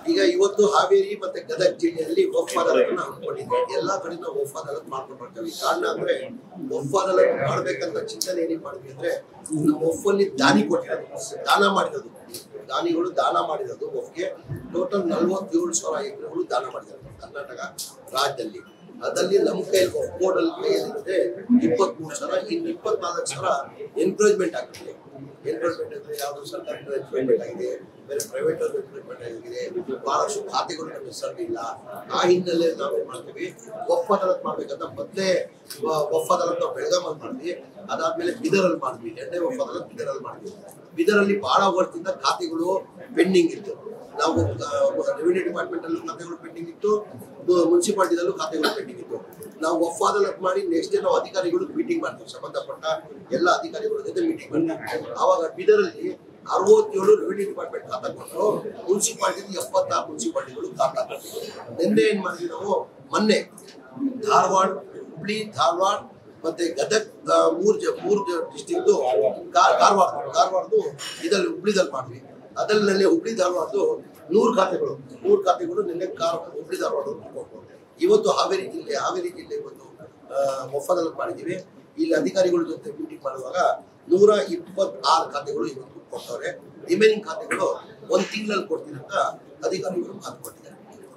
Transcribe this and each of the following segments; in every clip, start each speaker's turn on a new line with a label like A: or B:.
A: ಈಗ ಇವತ್ತು ಹಾವೇರಿ ಮತ್ತೆ ಗದಗ ಜಿಲ್ಲೆಯಲ್ಲಿ ವಫ್ ಅದಾಲತ್ನ ಹಮ್ಮಿಕೊಂಡಿದ್ವಿ ಎಲ್ಲಾ ಕಡೆ ನಾವು ವಫ್ ಅದಾಲತ್ ಮಾಡ್ಕೊಂಡು ಬರ್ತೀವಿ ಕಾರಣ ಅಂದ್ರೆ ವಫ್ ಅದಾಲತ್ ಮಾಡ್ಬೇಕಂತ ಚಿಂತನೆ ಏನಿಗೆ ಮಾಡಿದ್ವಿ ಅಂದ್ರೆ ನಮ್ಮ ವಫ್ ಅಲ್ಲಿ ದಾನಿ ಕೊಟ್ಟಿರೋದು ದಾನ ಮಾಡಿರೋದು ದಾನಿಗಳು ದಾನ ಮಾಡಿರೋದು ವಫ್ಗೆ ಟೋಟಲ್ ನಲ್ವತ್ತೇಳು ಸಾವಿರ ಎಕರೆಗಳು ದಾನ ಮಾಡಿದ್ದಾರೆ ಕರ್ನಾಟಕ ರಾಜ್ಯದಲ್ಲಿ ಅದರಲ್ಲಿ ನಮ್ಮ ಕೈಯಲ್ಲಿ ವಫ್ ಬೋರ್ಡ್ ಅಲ್ಲಿ ಕೈಯಲ್ಲಿದೆ ಇಪ್ಪತ್ಮೂರು ಸಾವಿರ ಇನ್ನು ಇಪ್ಪತ್ನಾಲ್ಕು ಸಾವಿರ ಎನ್ಕರೇಜ್ಮೆಂಟ್ ಆಗ್ತದೆ ಎನ್ಕರೇಜ್ಮೆಂಟ್ ಅಂದ್ರೆ ಯಾವುದು ಸರ್ಕಾರಿ ಎನ್ಕರೇಜ್ಮೆಂಟ್ ಆಗಿದೆ ಬೇರೆ ಪ್ರೈವೇಟ್ ಎನ್ಕರೇಜ್ಮೆಂಟ್ ಆಗಿದೆ ಬಹಳಷ್ಟು ಖಾತೆಗಳು ನಮ್ಮ ಹೆಸರಿಲ್ಲ ಆ ಹಿನ್ನೆಲೆಯಲ್ಲಿ ನಾವೇನ್ ಮಾಡ್ತೀವಿ ಒಫ್ ಅದಾಲತ್ ಮಾಡ್ಬೇಕಂತ ಮೊದಲೇ ಒಫ್ ಅದಾಲತ್ ನಾವು ಬೆಳಗಾಮಲ್ಲಿ ಮಾಡಿದ್ವಿ ಅದಾದ್ಮೇಲೆ ಬಿದರಲ್ಲಿ ಮಾಡಿದ್ವಿ ಎರಡನೇ ಒಫ್ ಅದಾಲತ್ ಬಿದರಲ್ಲಿ ಮಾಡಿದ್ವಿ ಬಿದರಲ್ಲಿ ಬಹಳ ವರ್ಷದಿಂದ ಖಾತೆಗಳು ಪೆಂಡಿಂಗ್ ಇತ್ತು ನಾವು ರೆವಿನ್ಯೂ ಡಿಪಾರ್ಟ್ಮೆಂಟ್ ಅಲ್ಲೂ ಖಾತೆಗಳು ಪೆಂಡಿಂಗ್ ಇತ್ತು ಮುನ್ಸಿಪಾಲಿಟಿದಲ್ಲೂ ಖಾತೆಗಳು ಪೆಂಡಿಂಗ್ ಇತ್ತು ನಾವು ಒಫ್ ಅದಾಲತ್ ಮಾಡಿ ನೆಕ್ಸ್ಟ್ ಡೇ ನಾವು ಅಧಿಕಾರಿಗಳು ಮೀಟಿಂಗ್ ಮಾಡ್ತೀವಿ ಸಂಬಂಧಪಟ್ಟ ಎಲ್ಲ ಅಧಿಕಾರಿಗಳ ಜೊತೆ ಮೀಟಿಂಗ್ ಮಾಡ್ತೀವಿ ಆವಾಗ ಬೀದರಲ್ಲಿ ಅರವತ್ತೇಳು ರೆವಿನ್ಯೂ ಡಿಪಾರ್ಟ್ಮೆಂಟ್ ಖಾತಾ ಕೊಟ್ಟರು ಮುನ್ಸಿಪಾಲಿಟಿ ಎಪ್ಪತ್ತಾರು ಮುನ್ಸಿಪಾಲಿಟಿಗಳು ಖಾತಾ ಕೊಟ್ಟರು ನಿನ್ನೆ ಏನ್ ಮಾಡಿದ್ವಿ ನಾವು ಮೊನ್ನೆ ಧಾರವಾಡ ಹುಬ್ಳಿ ಧಾರವಾಡ ಮತ್ತೆ ಗದಗ್ ಆ, ಮೂರ್ ಜ ಮೂರ್ ಡಿಸ್ಟಿಕ್ದು ಕಾರವಾರ ಕಾರವಾರದು ಇದಲ್ಲಿ ಹುಬ್ಳಿದಲ್ಲಿ ಮಾಡಿದ್ವಿ ಅದರಲ್ಲಿ ಹುಬ್ಳಿ ಧಾರವಾಡದು ನೂರು ಖಾತೆಗಳು ನೂರು ಖಾತೆಗಳು ನಿನ್ನೆ ಕಾರ್ ಹುಬ್ಳಿ ಧಾರವಾಡ ಕೊಟ್ಟರು ಇವತ್ತು ಹಾವೇರಿ ಜಿಲ್ಲೆ ಹಾವೇರಿ ಜಿಲ್ಲೆ ಇವತ್ತು ಒಪ್ಪಂದ ಮಾಡಿದ್ದೀವಿ ಇಲ್ಲಿ ಅಧಿಕಾರಿಗಳ ಜೊತೆ ಮೀಟಿಂಗ್ ಮಾಡುವಾಗ ನೂರ ಇಪ್ಪತ್ತಾರು ಖಾತೆಗಳು ಇವತ್ತು ಕೊಡ್ತವ್ರೆ ರಿಮೈನಿಂಗ್ ಖಾತೆಗಳು ಒಂದ್ ತಿಂಗಳಲ್ಲಿ ಕೊಡ್ತೀನಿ ಅಂತ ಅಧಿಕಾರಿಗಳು ಮಾತು ಕೊಟ್ಟಿದ್ದಾರೆ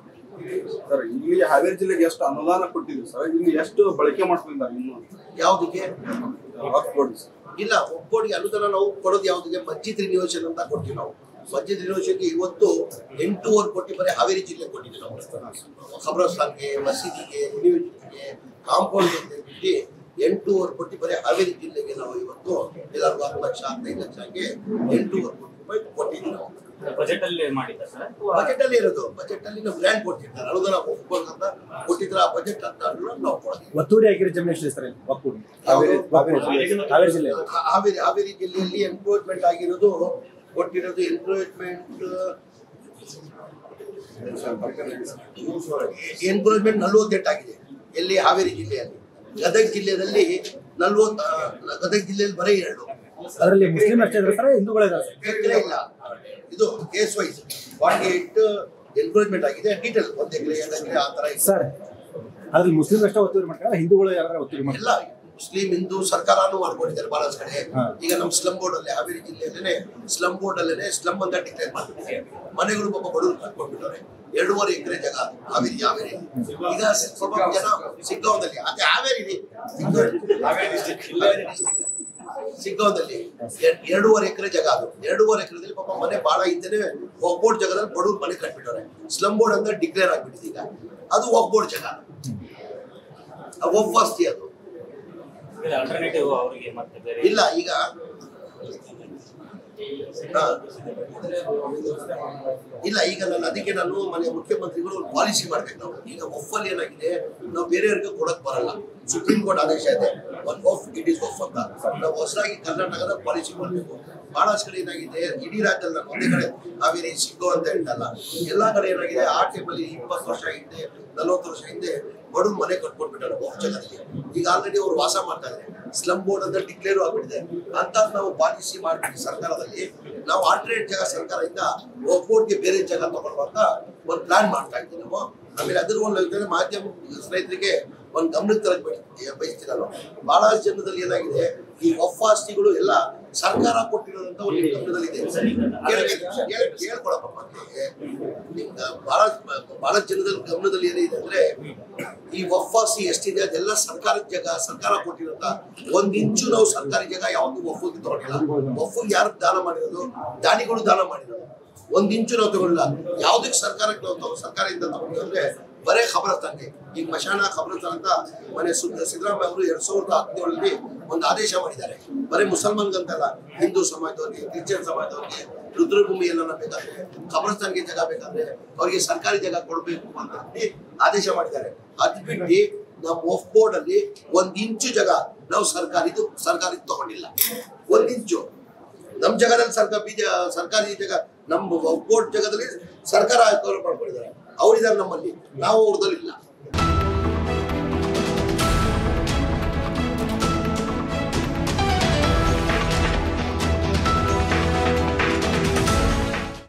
B: ಸರ್ ಇಲ್ಲಿ ಹಾವೇರಿ ಜಿಲ್ಲೆಗೆ ಎಷ್ಟು ಅನುದಾನ ಕೊಟ್ಟಿದ್ವಿ ಸರ್ ಇಲ್ಲಿ ಎಷ್ಟು ಬಳಕೆ ಮಾಡ್ಕೊಂಡಿದ್ದಾರೆ ಇನ್ನು
A: ಯಾವುದಕ್ಕೆ
B: ವಕ್ಫ್ ಬೋರ್ಡ್ ಸರ್
A: ಇಲ್ಲ ಒಕ್ಕೋಡಿಗೆ ಅನುದಾನ ನಾವು ಕೊಡೋದು ಯಾವುದಿಗೆ ಮಸ್ಜಿದ್ ರಿನಿವೇಶನ್ ಅಂತ ಕೊಡ್ತೀವಿ ನಾವು ಮಸ್ಜಿದ್ ರಿನಿವೇಶನ್ಗೆ ಇವತ್ತು ಎಂಟೂವರೆ ಕೋಟಿ ಬರೀ ಹಾವೇರಿ ಜಿಲ್ಲೆ ಕೊಟ್ಟಿದ್ದೀವಿ ನಾವು ಖಬ್ರಸ್ತಾನ್ಗೆ ಮಸೀದಿಗೆ ರಿನಿವೇಶನ್ಗೆ ಕಾಂಪೌಂಡ್ ಬಿಟ್ಟು ಎಂಟೂವರೆ ಕೋಟಿ ಬರೀ ಹಾವೇರಿ ಜಿಲ್ಲೆಗೆ ನಾವು ಇವತ್ತು ಎಲ್ಲರಿಗೂ ಹತ್ತು ಲಕ್ಷ ಹದಿನೈದು ಲಕ್ಷಕ್ಕೆ ಎಂಟೂವರೆ ಕೋಟಿ ರೂಪಾಯಿ ಕೊಟ್ಟಿದ್ದೀವಿ ನಾವು
C: ಬಜೆಟ್ ಅಲ್ಲಿ ಮಾಡಿದ್ದ ಸರ್ ಅಥವಾ
A: ಬಜೆಟ್ ಅಲ್ಲಿ ಇರೋದು ಬಜೆಟ್ ಅಲ್ಲಿ ನಾವು ಗ್ರ್ಯಾಂಡ್ ಕೊಟ್ಟಿರ್ತಾರೆ ಅನುದಾನ ಒಪ್ಕೊಂಡ್ ಅಂತ ಕೊಟ್ಟಿದ್ರೆ ಆ ಬಜೆಟ್ ಅಂತ ನಾವು ಕೊಡ್ತೀವಿ
D: ಒತ್ತುವರಿ ಆಗಿರೋ ಜಮೀನು ಎಷ್ಟಿದೆ ಸರ್ ಇಲ್ಲಿ ಒಕ್ಕೂಡಿ ಹಾವೇರಿ ಹಾವೇರಿ ಜಿಲ್ಲೆ ಹಾವೇರಿ ಜಿಲ್ಲೆ
A: ಹಾವೇರಿ ಹಾವೇರಿ ಜಿಲ್ಲೆಯಲ್ಲಿ ಎನ್ಕ್ರೋಚ್ಮೆಂಟ್ ಆಗಿರೋದು ಕೊಟ್ಟಿರೋದು ಎನ್ಕ್ರೋಚ್ಮೆಂಟ್ ಎನ್ಕ್ರೋಚ್ಮೆಂಟ್ ನಲ್ವತ್ತೆಂಟು ಆಗಿದೆ ಎಲ್ಲಿ ಹಾವೇರಿ ಜಿಲ್ಲೆಯಲ್ಲಿ ಗದಗ ಜಿಲ್ಲೆಯಲ್ಲಿ ನಲ್ವತ್ ಆ, ಗದಗ ಜಿಲ್ಲೆಯಲ್ಲಿ ಬರೀ ಎರಡು
D: ಅದರಲ್ಲಿ ಮುಸ್ಲಿಂ ಅಷ್ಟೇ ಇದ್ದಾರೆ ಸರ್ ಹಿಂದೂಗಳೇ ಇದ್ದಾರೆ ಸರ್
A: ಎಕರೆ ಇಲ್ಲ ಇದು case wise forty eight encroachment ಆಗಿದೆ ಡೀಟೇಲ್ ಒಂದ್ ಎಕರೆ ಎರಡು ಎಕರೆ ಆ ತರ ಇದೆ
D: ಸರ್ ಅದ್ರಲ್ಲಿ ಮುಸ್ಲಿಂ ಅಷ್ಟೇ ಒತ್ತುವರಿ ಮಾಡ್ತಾರೆ ಹಿಂದೂಗಳು ಯಾರು ಒತ್ತುವರಿ ಮಾಡ್ತಾರೆ
A: ಎಲ್ಲ ಮುಸ್ಲಿಂ ಹಿಂದೂ ಸರ್ಕಾರನೂ ಮಾಡ್ಕೊಂಡಿದ್ದಾರೆ ಬಹಳಷ್ಟು ಕಡೆ
D: ಹಾ.
A: ಈಗ ನಮ್ಮ ಸ್ಲಮ್ ಬೋರ್ಡ್ ಅಲ್ಲಿ ಹಾವೇರಿ ಜಿಲ್ಲೆಯಲ್ಲೇನೆ ಸ್ಲಮ್ ಬೋರ್ಡ್ ಅಲ್ಲೇನೆ ಸ್ಲಮ್ ಅಂತ ಡಿಕ್ಲೇರ್ ಮಾಡ್ಬಿಟ್ಟಿದ್ದಾರೆ ಮನೆಗಳು ಪಾಪ ಬಡವರು ಕಟ್ಕೊಂಡ್ಬಿಟ್ಟವ್ರೆ ಎರಡೂವರೆ ಎಕರೆ ಜಾಗ ಹಾವೇರಿ ಹಾವೇರಿ ಈಗ ಸ್ವಲ್ಪ ಜನ ಸಿಗ್ಗಾಂವದಲ್ಲಿ ಅದೇ ಹಾವೇರಿ ಇದೆ. ಸಿಗ್ಗಾಂವ್- ಹಾವೇರಿ district, ಹಾವೇರಿ district. ಸಿಗ್ಗಾಂವದಲ್ಲಿ ಎರ್- ಎರಡೂವರೆ ಎಕರೆ ಜಾಗ ಅದು ಎರಡೂವರೆ ಎಕರೆದಲ್ಲಿ ಪಾಪ ಮನೆ ಬಾಳ ಇದ್ದೇನೆ ಒಗ್ಬೋರ್ಡ್ ಜಾಗದಲ್ಲಿ ಬಡವ್ರು ಮನೆ ಕಟ್ಬಿಟ್ಟವ್ರೆ ಸ್ಲಮ್ ಬೋರ್ಡ್ ಅಂತ ಡಿಕ್ಲೇರ್ ಆಗ್ಬಿಟ್ಟಿದೆ ಈಗ ಅದು ಒಗ್ಬೋರ್ಡ್ ಜಾಗ ಒಬ್ಬಸ್ತಿ ಅದು
C: ಆಲ್ಟರ್ನೇಟಿವ್ ಅವರಿಗೆ ಮತ್ತೆ ಬೇರೆ
A: ಇಲ್ಲ ಈಗ ಹಾ. ಇಲ್ಲ ಈಗ ನಾನು ಅದಕ್ಕೆ ನಾನು ಮನೆ ಮುಖ್ಯಮಂತ್ರಿಗಳು ಒಂದು ಪಾಲಿಸಿ ಮಾಡ್ಬೇಕು ನಾವು ಈಗ ಒಫಲ್ಲಿ ಏನಾಗಿದೆ ನಾವು ಬೇರೆಯವ್ರಿಗೆ ಕೊಡಕ್ ಬರಲ್ಲ ಸುಪ್ರೀಂ ಕೋರ್ಟ್ ಆದೇಶ ಇದೆ one of it is of ಅಂತ ನಾವು ಹೊಸದಾಗಿ ಕರ್ನಾಟಕದ ಪಾಲಿಸಿ ಮಾಡಬೇಕು ಬಹಳಷ್ಟು ಕಡೆ ಏನಾಗಿದೆ ಇಡೀ ರಾಜ್ಯದಲ್ಲಿ ನಾನು ಒಂದೇ ಕಡೆ ಹಾವೇರಿ ಸಿಗ್ಗೋ ಅಂತ ಹೇಳ್ತಲ್ಲ ಎಲ್ಲಾ ಕಡೆ ಏನಾಗಿದೆ ಆ ಟೈಮಲ್ಲಿ ಇಪ್ಪತ್ತು ವರ್ಷ ಹಿಂದೆ ನಲವತ್ತು ವರ್ಷ ಹಿಂದೆ ಬಡವ್ರು ಮನೆ ಕಟ್ಕೊಂಡ್ಬಿಟ್ಟಾರೆ ಒಬ್ಬ ಜಗತ್ತಿಗೆ ಈಗ ಆಲ್ರೆಡಿ ಅವ್ರು ವಾಸ ಮಾಡ್ತಾ ಇದ್ದಾರೆ ಸ್ಲಮ್ ಬೋರ್ಡ್ ಅಂತ ಡಿಕ್ಲೇರ್ ಆಗ್ಬಿಟ್ಟಿದೆ ಅಂತ ನಾವು ಪಾಲಿಸಿ ಮಾಡ್ಬಿಟ್ಟು ಸರ್ಕಾರದಲ್ಲಿ ನಾವು ಆಲ್ಟರ್ನೇಟ್ ಜಾಗ ಸರ್ಕಾರದಿಂದ ಒಬ್ಬೊಟ್ಟಿಗೆ ಬೇರೆ ಜಾಗ ತಗೊಳ್ಳುವಂತ ಒಂದು ಪ್ಲಾನ್ ಮಾಡ್ತಾ ಇದ್ದೀವಿ ನಾವು ಆಮೇಲೆ ಅದ್ರ ಒಂದು ಇದನ್ನ ಮಾಧ್ಯಮ ಸ್ನೇಹಿತರಿಗೆ ಒಂದು ಗಮನಕ್ಕೆ ತರಕ್ ಬಯ- ಬಯಸ್ತೀನಿ ನಾನು ಬಹಳ ಜನದಲ್ಲಿ ಏನಾಗಿದೆ ಈ ಒಫಾಸ್ತಿಗಳು ಎಲ್ಲ ಸರ್ಕಾರ ಕೊಟ್ಟಿರೋದಂತ ಒಂದು ಗಮನದಲ್ಲಿದೆ ಕೇಳ್ಕೊಳಪ್ಪ ನಿಮ್ಗೆ ಬಹಳ ಬಹಳ ಜನದಲ್ಲಿ ಗಮನದಲ್ಲಿ ಏನಿದೆ ಅಂದ್ರೆ ಈ ಒಫಾಸಿ ಎಷ್ಟಿದೆ ಅದೆಲ್ಲ ಸರ್ಕಾರದ ಜಾಗ ಸರ್ಕಾರ ಕೊಟ್ಟಿರೋಂತ ಒಂದ್ ಇಂಚು ನಾವು ಸರ್ಕಾರಿ ಜಾಗ ಯಾವತ್ತೂ ಒಫ್ಫಿಗೆ ತಗೊಂಡಿಲ್ಲ ಒಫ್ಫಿಗೆ ಯಾರು ದಾನ ಮಾಡಿರೋದು ದಾನಿಗಳು ದಾನ ಮಾಡಿರೋದು ಒಂದ್ ಇಂಚು ನಾವು ತಗೊಂಡಿಲ್ಲ ಯಾವ್ದಕ್ಕೆ ಸರ್ಕಾರಕ್ಕೆ ನಾವು ತಗೊ- ಸರ್ಕಾರದಿಂದ ತಗೊಂಡು ಅಂದ್ರೆ ಬರೇ ಖಬರಸ್ತಾನ್ಗೆ ಈಗ ಮಶಾನ ಖಬರಸ್ತಾನ್ ಅಂತ ಮನೆ ಸುದ್ದ ಸಿದ್ದರಾಮಯ್ಯ ಅವರು ಎರಡ್ ಸಾವಿರದ ಹದಿನೇಳರಲ್ಲಿ ಒಂದು ಆದೇಶ ಮಾಡಿದ್ದಾರೆ ಬರೀ ಮುಸಲ್ಮಾನ್ಗಂತಲ್ಲ ಹಿಂದೂ ಸಮಾಜದವ್ರಿಗೆ ಕ್ರಿಶ್ಚಿಯನ್ ಸಮಾಜದವ್ರಿಗೆ ರುದ್ರಭೂಮಿ ಎಲ್ಲ ಬೇಕಾದ್ರೆ ಖಬರಸ್ತಾನ್ಗೆ ಜಾಗ ಬೇಕಾದ್ರೆ ಅವ್ರಿಗೆ ಸರ್ಕಾರಿ ಜಾಗ ಕೊಡ್ಬೇಕು ಅಂತ ಹೇಳಿ ಆದೇಶ ಮಾಡಿದ್ದಾರೆ ಅದ್ ಬಿಟ್ಟು ನಮ್ಮ ಒಫ್ ಬೋರ್ಡ್ ಅಲ್ಲಿ ಒಂದ್ ಇಂಚು ಜಾಗ ನಾವು ಸರ್ಕಾರಿದು ಸರ್ಕಾರಿ ತಗೊಂಡಿಲ್ಲ ಒಂದ್ ಇಂಚು ನಮ್ ಜಾಗದಲ್ಲಿ ಸರ್ಕಾರ ಬೀಜ ಸರ್ಕಾರಿ ಜಾಗ ನಮ್ಮ ಬೋರ್ಡ್ ಜಾಗದಲ್ಲಿ ಸರ್ಕಾರ ಮಾಡ್ಕೊಂಡಿದ್ದಾರೆ ಅವರಿದ್ದಾರೆ ನಮ್ಮಲ್ಲಿ ನಾವು ಅವ್ರದಲ್ಲಿ ಇಲ್ಲ